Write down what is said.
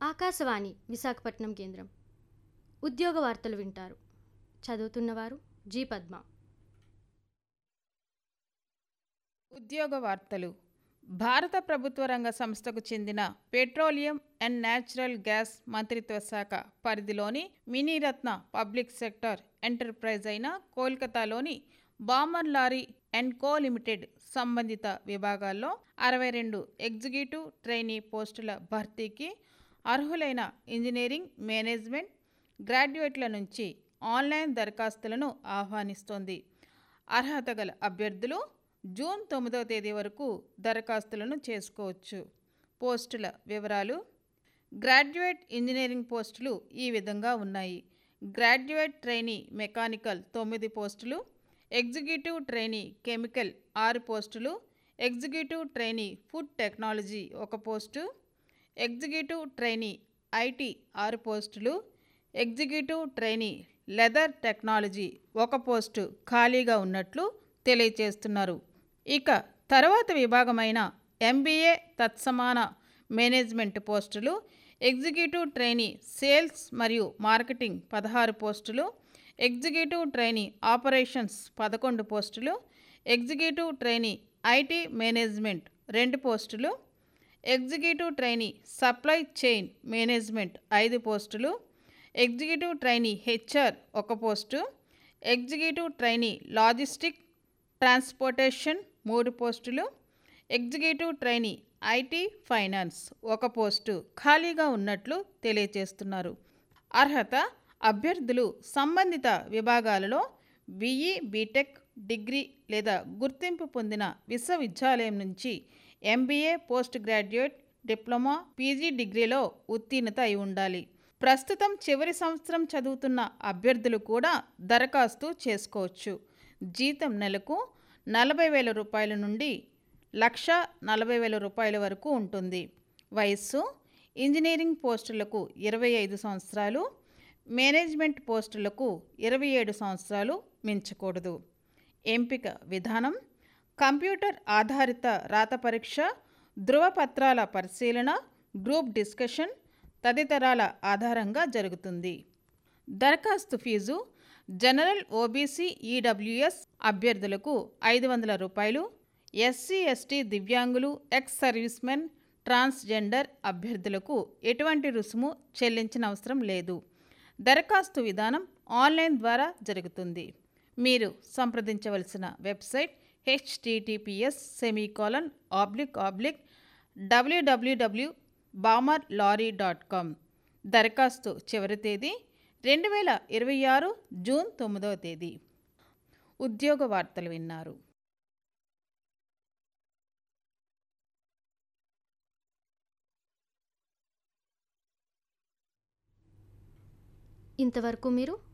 ఆకాశవాణి విశాఖపట్నం కేంద్రం ఉద్యోగ వార్తలు వింటారు చదువుతున్నవారు జీ పద్మ ఉద్యోగ వార్తలు భారత ప్రభుత్వ రంగ సంస్థకు చెందిన పెట్రోలియం అండ్ న్యాచురల్ గ్యాస్ మంత్రిత్వ శాఖ పరిధిలోని మినీరత్న పబ్లిక్ సెక్టర్ ఎంటర్ప్రైజ్ అయిన కోల్కతాలోని Balmer Lawrie and co limited సంబంధిత విభాగాల్లో అరవై రెండు ఎగ్జిక్యూటివ్ ట్రైనీ పోస్టుల భర్తీకి అర్హులైన ఇంజనీరింగ్ మేనేజ్మెంట్ గ్రాడ్యుయేట్ల నుంచి ఆన్లైన్ దరఖాస్తులను ఆహ్వానిస్తోంది అర్హత గల అభ్యర్థులు జూన్ తొమ్మిదవ తేదీ వరకు దరఖాస్తులను చేసుకోవచ్చు పోస్టుల వివరాలు గ్రాడ్యుయేట్ ఇంజనీరింగ్ పోస్టులు ఈ విధంగా ఉన్నాయి గ్రాడ్యుయేట్ ట్రైనీ మెకానికల్ తొమ్మిది పోస్టులు ఎగ్జిక్యూటివ్ ట్రైనీ కెమికల్ ఆరు పోస్టులు ఎగ్జిక్యూటివ్ ట్రైనీ ఫుడ్ టెక్నాలజీ ఒక పోస్టు ఎగ్జిక్యూటివ్ ట్రైనీ ఐటీ ఆరు పోస్టులు ఎగ్జిక్యూటివ్ ట్రైనీ లెదర్ టెక్నాలజీ ఒక పోస్టు ఖాళీగా ఉన్నట్లు తెలియచేస్తున్నారు ఇక తర్వాత విభాగమైన ఎంబీఏ తత్సమాన మేనేజ్మెంట్ పోస్టులు ఎగ్జిక్యూటివ్ ట్రైనీ సేల్స్ మరియు మార్కెటింగ్ పదహారు పోస్టులు ఎగ్జిక్యూటివ్ ట్రైనీ ఆపరేషన్స్ పదకొండు పోస్టులు ఎగ్జిక్యూటివ్ ట్రైనీ ఐటీ మేనేజ్మెంట్ రెండు పోస్టులు executive trainee supply chain management ఐదు పోస్టులు ఎగ్జిక్యూటివ్ ట్రైనీ హెచ్ఆర్ ఒక పోస్టు ఎగ్జిక్యూటివ్ ట్రైనీ లాజిస్టిక్ ట్రాన్స్పోర్టేషన్ మూడు పోస్టులు ఎగ్జిక్యూటివ్ ట్రైనీ ఐటీ ఫైనాన్స్ ఒక పోస్టు ఖాళీగా ఉన్నట్లు తెలియజేస్తున్నారు అర్హత అభ్యర్థులు సంబంధిత విభాగాలలో బిఈ బీటెక్ డిగ్రీ లేదా గుర్తింపు పొందిన విశ్వవిద్యాలయం నుంచి MBA post graduate diploma PG డిగ్రీలో ఉత్తీర్ణత అయి ఉండాలి ప్రస్తుతం చివరి సంవత్సరం చదువుతున్న అభ్యర్థులు కూడా దరఖాస్తు చేసుకోవచ్చు జీతం నెలకు నలభై వేల రూపాయల నుండి లక్ష నలభై వేల రూపాయల వరకు ఉంటుంది వయస్సు ఇంజనీరింగ్ పోస్టులకు ఇరవై ఐదు సంవత్సరాలు మేనేజ్మెంట్ పోస్టులకు ఇరవై ఏడు సంవత్సరాలు మించకూడదు ఎంపిక విధానం కంప్యూటర్ ఆధారిత రాత పరీక్ష ధృవపత్రాల పరిశీలన గ్రూప్ డిస్కషన్ తదితరాల ఆధారంగా జరుగుతుంది దరఖాస్తు ఫీజు జనరల్ ఓబీసీ ఈడబ్ల్యూఎస్ అభ్యర్థులకు ఐదు వందల రూపాయలు ఎస్సీ ఎస్టీ దివ్యాంగులు ఎక్స్ సర్వీస్మెన్ ట్రాన్స్జెండర్ అభ్యర్థులకు ఎటువంటి రుసుము చెల్లించిన అవసరం లేదు దరఖాస్తు విధానం ఆన్లైన్ ద్వారా జరుగుతుంది మీరు సంప్రదించవలసిన website HTTPS semicolon oblique oblique WWW Balmer Lawrie dot com దరఖాస్తు చివరి తేదీ రెండు వేల ఇరవై ఆరు జూన్ తొమ్మిదవ తేదీ ఉద్యోగ వార్తలు విన్నారు ఇంతవరకు మీరు